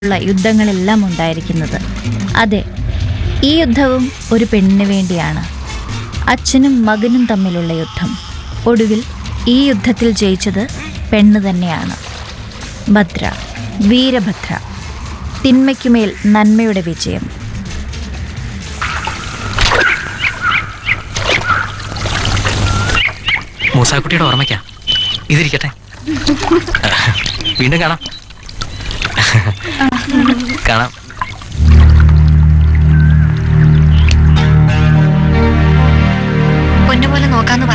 ഉള്ള യുദ്ധങ്ങളെല്ലാം ഉണ്ടായിരിക്കുന്നത് അതെ ഈ യുദ്ധവും ഒരു പെണ്ണിന് വേണ്ടിയാണ് അച്ഛനും മകനും തമ്മിലുള്ള യുദ്ധം ഒടുവിൽ ഈ യുദ്ധത്തിൽ ജയിച്ചത് പെണ്ണ് തന്നെയാണ് ഭദ്ര വീരഭദ്ര തിന്മയ്ക്കുമേൽ നന്മയുടെ വിജയം മൂസാക്കുട്ടിയുടെ ഓർമ്മയ്ക്കാ ഇതിരിക്കട്ടെ വീണ്ടും കാണാം കാണാം പൊന്നുപോലെ നോക്കാന്ന്